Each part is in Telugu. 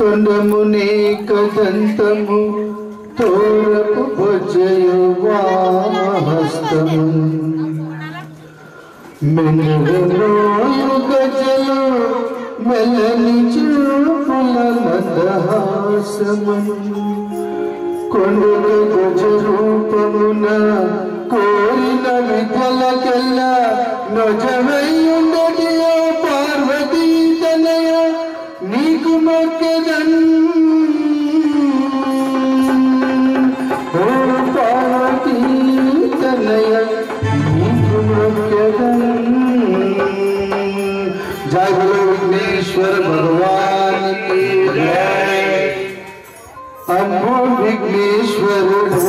తొండమునే కదంతము తోరపు భుజయు వామహస్తము మెనుగనోయు గజలు మెల్లని చూపుల మందహాసము కొండల గజ రూపమున కోరిన విద్యలకెల్లా నొజమయ్యుండటి ఓ పార్వతీ తనయ నీకు మొక్కెదన్ ఓ పార్వతీ తనయ నీకు మొక్కెదన్ జయ బలో విఘ్నేశ్వర భగవాన్ की जय అమ్మో విఘ్నేశ్వరుడు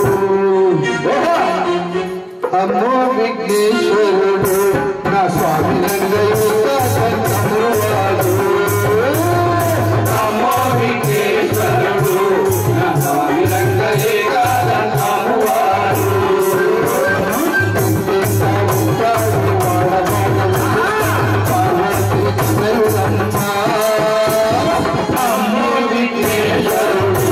అమ్మో విఘ్నేశ్వరుడు నా స్వామి అమ్మో విఘ్నేశ్వరుడు నా స్వామి అమ్మో విఘ్నేశ్వరుడు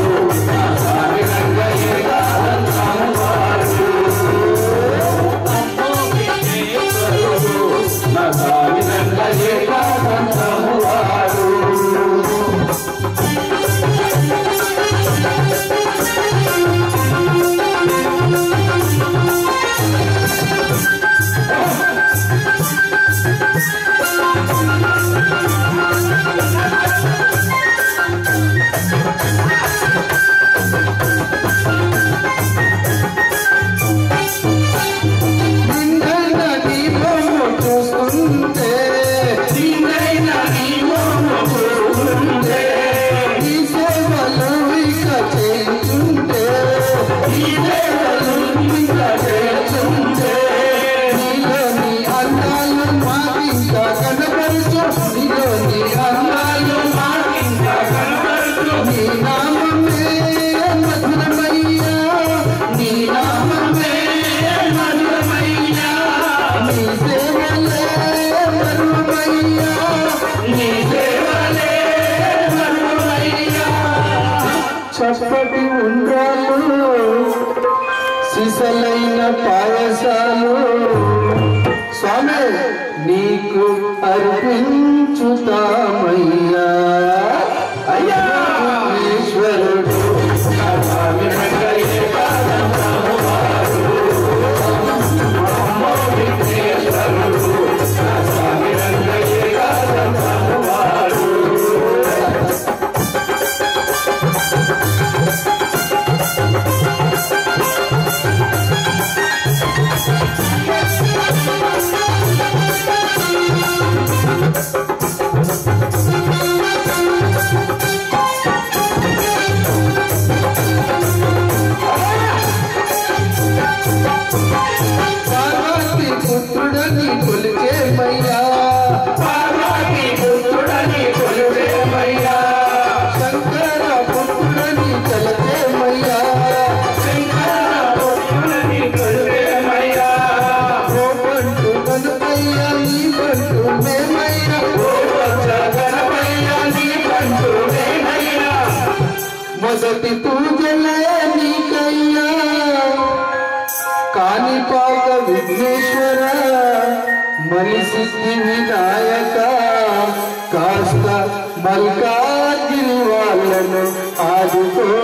నిండైన దీపము చూస్తుంటే నిండైన దీపము చూస్తుంటే ఈ సేవలు ఇక చేస్తుంటే ఈ సేవలు ఇక చేస్తుంటే నీలోని అందాలు మాకింక కనపరుచు నీలోని అందాలు మాకింక కనపరుచు నీ నామమే మధురమయ్యా నీ నామమే మధురమయ్యా నీ సేవలే మధురమయ్యా నీ సేవలే మధురమయ్యా చప్పటి ఉండ్రాలు సిసలైన పాయసాలు స్వామి నీకు అర్పించుతామయ్యా అయ్యా ఈశ్వరుడు స్వామి పార్వతి పుత్రుడని కొలిచేమయ్యా పార్వతి పుత్రుడని కొలిచేమయ్యా శంకర పుత్రుడని కొలిచేమయ్యా శంకర పుత్రుడని కొలిచేమయ్యా ఓ పంటు కనుపయ్యా నీ పంటు మేమయ్యా ఓ పంచ కనపయ్యా నీ పంటు మేమయ్యా మొదటి పూజలే నీకయ్యా కాణిపాక విఘ్నేశ్వర మలిసిద్ధి వినాయక కాస్త మల్కాగిరి వాళ్ళను ఆదుకో